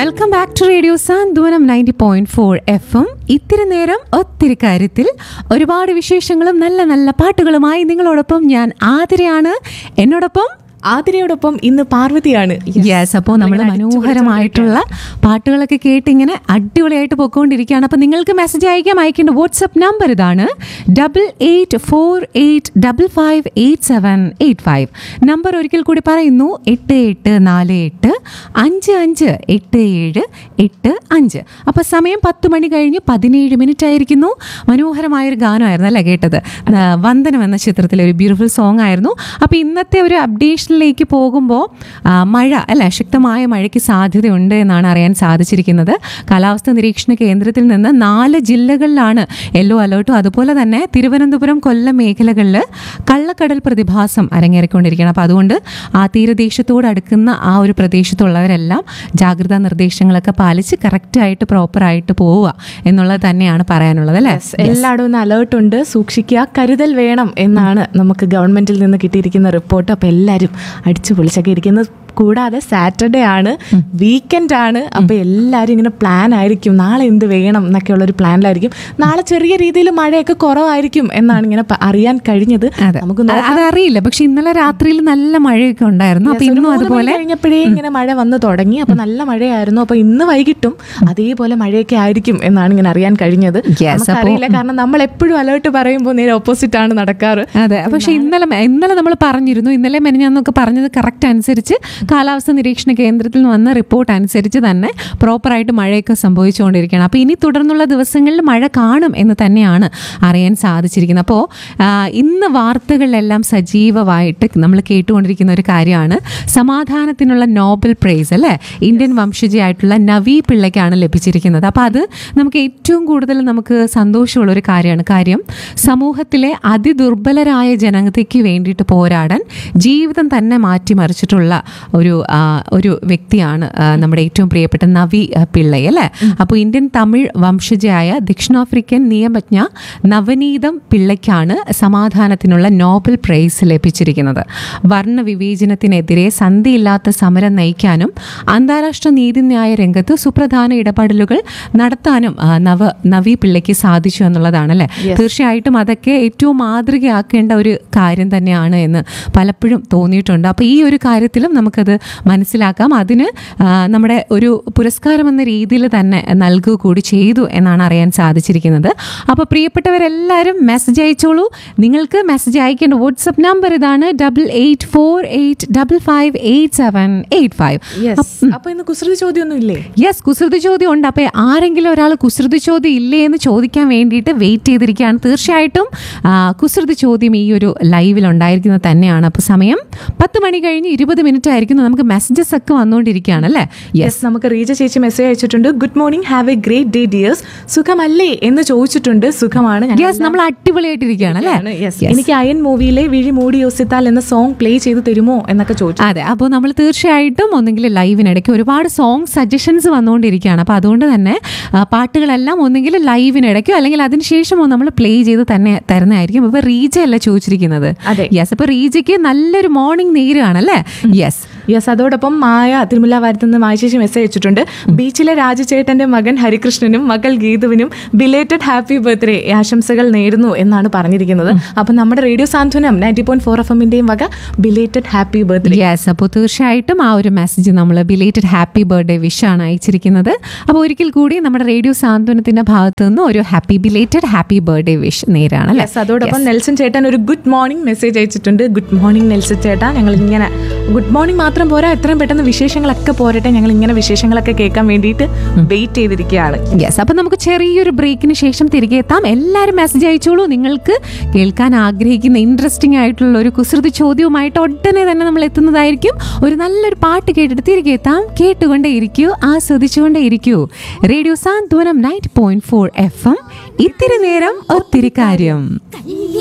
Welcome back to radio Santhwanam ninety point four F M ഇത്തിരി നേരം ഒത്തിരി കാര്യത്തിൽ ഒരുപാട് വിശേഷങ്ങളും നല്ല നല്ല പാട്ടുകളുമായി നിങ്ങളോടൊപ്പം ഞാൻ ആതിരയാണ് എന്നോടൊപ്പം ആതിരയോടൊപ്പം ഇന്ന് പാർവതിയാണ് യെസ് അപ്പോൾ നമ്മൾ മനോഹരമായിട്ടുള്ള പാട്ടുകളൊക്കെ കേട്ട് ഇങ്ങനെ അടിപൊളിയായിട്ട് പൊയ്ക്കൊണ്ടിരിക്കുകയാണ് അപ്പോൾ നിങ്ങൾക്ക് മെസ്സേജ് അയക്കാം അയക്കേണ്ട വാട്സപ്പ് നമ്പർ ഇതാണ് double eight four eight double five eight seven eight five number ഒരിക്കൽ കൂടി പറയുന്നു എട്ട് എട്ട് നാല് എട്ട് അഞ്ച് അഞ്ച് എട്ട് ഏഴ് എട്ട് അഞ്ച് അപ്പോൾ സമയം പത്ത് മണി കഴിഞ്ഞ് പതിനേഴ് മിനിറ്റ് ആയിരിക്കുന്നു മനോഹരമായൊരു ഗാനമായിരുന്നു അല്ലേ കേട്ടത് ആ, വന്ദനം എന്ന ചിത്രത്തിലെ ഒരു ബ്യൂട്ടിഫുൾ സോങ് ആയിരുന്നു അപ്പോൾ ഇന്നത്തെ ഒരു അപ്ഡേഷനിലേക്ക് പോകുമ്പോൾ ആ, മഴ അല്ലേ ശക്തമായ മഴയ്ക്ക് സാധ്യതയുണ്ട് എന്നാണ് അറിയാൻ സാധിച്ചിരിക്കുന്നത് കാലാവസ്ഥാ നിരീക്ഷണ കേന്ദ്രത്തിൽ നിന്ന് നാല് ജില്ലകളിലാണ് യെല്ലോ അലേർട്ടും അതുപോലെ തന്നെ തിരുവനന്തപുരം കൊല്ലം മേഖലകളിൽ കള്ളക്കടൽ പ്രതിഭാസം അരങ്ങേറിക്കൊണ്ടിരിക്കുകയാണ് അപ്പോൾ അതുകൊണ്ട് ആ തീരദേശത്തോട് അടുക്കുന്ന ആ ഒരു പ്രദേശത്തുള്ളവരെല്ലാം ജാഗ്രതാ നിർദ്ദേശങ്ങളൊക്കെ പാലിച്ച് കറക്റ്റായിട്ട് പ്രോപ്പറായിട്ട് പോവുക എന്നുള്ളത് തന്നെയാണ് പറയാനുള്ളത് അല്ലേ എല്ലായിടവും ഒന്ന് അലേർട്ട് ഉണ്ട് സൂക്ഷിക്കുക കരുതൽ വേണം എന്നാണ് നമുക്ക് ഗവൺമെന്റിൽ നിന്ന് കിട്ടിയിരിക്കുന്ന റിപ്പോർട്ട് അപ്പൊ എല്ലാവരും അടിച്ചു പൊളിച്ചൊക്കെ ഇരിക്കുന്നത് കൂടാതെ സാറ്റർഡേ ആണ് വീക്കെൻഡ് ആണ് അപ്പൊ എല്ലാവരും ഇങ്ങനെ പ്ലാൻ ആയിരിക്കും നാളെ എന്ത് വേണം എന്നൊക്കെയുള്ള ഒരു പ്ലാനിലായിരിക്കും നാളെ ചെറിയ രീതിയിൽ മഴയൊക്കെ കുറവായിരിക്കും എന്നാണ് ഇങ്ങനെ പ- അറിയാൻ കഴിഞ്ഞത് അതെ നമുക്ക് അത് അതറിയില്ല പക്ഷെ ഇന്നലെ രാത്രിയിൽ നല്ല മഴയൊക്കെ ഉണ്ടായിരുന്നു അപ്പൊ ഇന്നും അതുപോലെ കഴിഞ്ഞപ്പോഴേ ഇങ്ങനെ മഴ വന്ന് തുടങ്ങി അപ്പൊ നല്ല മഴയായിരുന്നു അപ്പൊ ഇന്ന് വൈകിട്ടും അതേപോലെ മഴയൊക്കെ ആയിരിക്കും എന്നാണ് ഇങ്ങനെ അറിയാൻ കഴിഞ്ഞത് Yes, നമുക്കറിയില്ല കാരണം നമ്മൾ എപ്പോഴും അലേർട്ട് പറയുമ്പോൾ നേരെ ഓപ്പോസിറ്റ് ആണ് നടക്കാറ് അതെ പക്ഷെ ഇന്നലെ ഇന്നലെ നമ്മൾ പറഞ്ഞിരുന്നു ഇന്നലെ മെനഞ്ഞാന്നൊക്കെ പറഞ്ഞത് കറക്റ്റ് അനുസരിച്ച് കാലാവസ്ഥ നിരീക്ഷണ കേന്ദ്രത്തിൽ നിന്ന് വന്ന റിപ്പോർട്ട് അനുസരിച്ച് തന്നെ പ്രോപ്പറായിട്ട് മഴയൊക്കെ സംഭവിച്ചുകൊണ്ടിരിക്കുകയാണ് അപ്പോൾ ഇനി തുടർന്നുള്ള ദിവസങ്ങളിൽ മഴ കാണും എന്ന് തന്നെയാണ് അറിയാൻ സാധിച്ചിരിക്കുന്നത് അപ്പോൾ ഇന്ന് വാർത്തകളിലെല്ലാം സജീവമായിട്ട് നമ്മൾ കേട്ടുകൊണ്ടിരിക്കുന്ന ഒരു കാര്യമാണ് സമാധാനത്തിനുള്ള നോബൽ പ്രൈസ് അല്ലേ ഇന്ത്യൻ വംശജയായിട്ടുള്ള നവി പിള്ളയ്ക്കാണ് ലഭിച്ചിരിക്കുന്നത് അപ്പോൾ അത് നമുക്ക് ഏറ്റവും കൂടുതൽ നമുക്ക് സന്തോഷമുള്ള ഒരു കാര്യമാണ് കാര്യം സമൂഹത്തിലെ അതിദുർബലരായ ജനതയ്ക്ക് വേണ്ടിയിട്ട് പോരാടാൻ ജീവിതം തന്നെ മാറ്റിമറിച്ചിട്ടുള്ള ഒരു ആ, ഒരു വ്യക്തിയാണ് ആ, നമ്മുടെ ഏറ്റവും പ്രിയപ്പെട്ട നവി ആ, പിള്ളൈ അല്ലേ അപ്പോൾ ഇന്ത്യൻ തമിഴ് വംശജയായ ദക്ഷിണാഫ്രിക്കൻ നിയമജ്ഞ നവനീതം പിള്ളയ്ക്കാണ് സമാധാനത്തിനുള്ള നോബൽ പ്രൈസ് ലഭിച്ചിരിക്കുന്നത് വർണ്ണ വിവേചനത്തിനെതിരെ സന്ധിയില്ലാത്ത സമരം നയിക്കാനും അന്താരാഷ്ട്ര നീതിന്യായ രംഗത്ത് സുപ്രധാന ഇടപെടലുകൾ നടത്താനും ആ, നവ നവി പിള്ളയ്ക്ക് സാധിച്ചു എന്നുള്ളതാണ് അല്ലേ തീർച്ചയായിട്ടും അതൊക്കെ ഏറ്റവും മാതൃകയാക്കേണ്ട ഒരു കാര്യം തന്നെയാണ് എന്ന് പലപ്പോഴും തോന്നിയിട്ടുണ്ട് അപ്പോൾ ഈ ഒരു കാര്യത്തിലും നമുക്കത് മനസ്സിലാക്കാം അതിന് ആ, നമ്മുടെ ഒരു പുരസ്കാരം എന്ന രീതിയിൽ തന്നെ നൽകുക കൂടി ചെയ്തു എന്നാണ് അറിയാൻ സാധിച്ചിരിക്കുന്നത് അപ്പോൾ പ്രിയപ്പെട്ടവരെല്ലാവരും മെസ്സേജ് അയച്ചോളൂ നിങ്ങൾക്ക് മെസ്സേജ് അയക്കേണ്ട വാട്സപ്പ് നമ്പർ ഇതാണ് double eight four eight double five eight seven eight five അപ്പൊ ഇന്ന് കുസൃതി ചോദ്യമൊന്നും ഇല്ലേ യെസ് കുസൃതി ചോദ്യം ഉണ്ട് അപ്പോൾ ആരെങ്കിലും ഒരാൾ കുസൃതി ചോദ്യം ഇല്ലേ എന്ന് ചോദിക്കാൻ വേണ്ടിയിട്ട് വെയിറ്റ് ചെയ്തിരിക്കുകയാണ് തീർച്ചയായിട്ടും ആ, കുസൃതി ചോദ്യം ഈ ഒരു ലൈവിൽ ഉണ്ടായിരിക്കുന്നത് തന്നെയാണ് അപ്പോൾ സമയം പത്ത് മണി കഴിഞ്ഞ് ഇരുപത് മിനിറ്റ് ആയിരിക്കുന്നു നമുക്ക് മെസ്സേജസ് ഒക്കെ വന്നുകൊണ്ടിരിക്കുകയാണ് അല്ലേ യെസ് യെസ് നമുക്ക് റീജ ചേച്ചി മെസ്സേജ് അയച്ചിട്ടുണ്ട് good morning have a great day dears സുഖമല്ലേ എന്ന് ചോദിച്ചിട്ടുണ്ട് സുഖമാണ് ഞങ്ങൾ യെസ് നമ്മൾ അടിപൊളിയായിട്ടിരിക്കുകയാണ് അല്ലേ Yes. എനിക്ക് അയൻ മൂവിയിലെ വിഴി മൂടി യോസിത്താൽ എന്ന സോങ് പ്ലേ ചെയ്ത് തരുമോ എന്നൊക്കെ ചോദിച്ചു അതെ അപ്പോൾ നമ്മൾ തീർച്ചയായിട്ടും ഒന്നെങ്കിൽ ലൈവിനിടയ്ക്ക് ഒരുപാട് സോങ് സജഷൻസ് വന്നുകൊണ്ടിരിക്കുകയാണ് അപ്പോൾ അതുകൊണ്ട് തന്നെ ആ, പാട്ടുകളെല്ലാം ഒന്നെങ്കിൽ ലൈവിനിടയ്ക്കോ അല്ലെങ്കിൽ അതിനുശേഷമോ നമ്മൾ പ്ലേ ചെയ്ത് തന്നെ തരുന്നതായിരിക്കും ഇപ്പോൾ റീജ അല്ല ചോദിച്ചിരിക്കുന്നത് അതെ. യെസ് അപ്പോൾ റീജയ്ക്ക് നല്ലൊരു മോർണിംഗ് നേരുകയാണ് അല്ലേ യെസ് യെസ് അതോടൊപ്പം മായ തിരുമുല്ല വാരത്ത് നിന്ന് മായ ചേച്ചി മെസ്സേജ് അയച്ചിട്ടുണ്ട് ബീച്ചിലെ രാജചേട്ടന്റെ മകൻ ഹരികൃഷ്ണനും മകൾ ഗീതുവിനും ബിലേറ്റഡ് ഹാപ്പി ബർത്ത്ഡേ ആശംസകൾ നേരുന്നു എന്നാണ് പറഞ്ഞിരിക്കുന്നത് അപ്പം നമ്മുടെ radio Santhwanam ninety point four F എമ്മിന്റെയും വക ബിലേറ്റഡ് ഹാപ്പി ബർത്ത്ഡേ യെസ് അപ്പോൾ തീർച്ചയായിട്ടും ആ ഒരു മെസ്സേജ് നമ്മൾ ബിലേറ്റഡ് ഹാപ്പി ബർത്ത്ഡേ വിഷാണ് അയച്ചിരിക്കുന്നത് അപ്പോൾ ഒരിക്കൽ കൂടി നമ്മുടെ റേഡിയോ സാന്ത്വനത്തിന്റെ ഭാഗത്തു നിന്ന് ഒരു happy belated happy birthday wish നേരാണ് അല്ലേ യെസ് അതോടൊപ്പം നെൽസൺ ചേട്ടൻ ഒരു ഗുഡ് മോർണിംഗ് മെസ്സേജ് അയച്ചിട്ടുണ്ട് ഗുഡ് മോർണിംഗ് നെൽസൺ ചേട്ടാ ഞങ്ങൾ ഇങ്ങനെ ഗുഡ് മോർണിംഗ് മാത്രം പോരാ എത്രയും പെട്ടെന്ന് വിശേഷങ്ങളൊക്കെ പോരട്ടെ ഞങ്ങൾ ഇങ്ങനെ വിശേഷങ്ങളൊക്കെ കേൾക്കാൻ വേണ്ടിയിട്ട് വെയിറ്റ് ചെയ്തിരിക്കുകയാണ് യെസ് അപ്പം നമുക്ക് ചെറിയൊരു ബ്രേക്കിന് ശേഷം തിരികെ എത്താം എല്ലാവരും മെസ്സേജ് അയച്ചോളൂ നിങ്ങൾക്ക് കേൾക്കാൻ ആഗ്രഹിക്കുന്ന ഇൻട്രസ്റ്റിംഗ് ആയിട്ടുള്ള ഒരു കുസൃതി ചോദ്യവുമായിട്ട് ഉടനെ തന്നെ നമ്മൾ എത്തുന്നതായിരിക്കും ഒരു നല്ലൊരു പാട്ട് കേട്ടിട്ട് തിരികെ എത്താം കേട്ടുകൊണ്ടേ ഇരിക്കൂ ആസ്വദിച്ചുകൊണ്ടേ ഇരിക്കൂ radio Santhwanam ninety point four F M ഇത്തിരി നേരം ഒത്തിരി കാര്യം കല്യാണം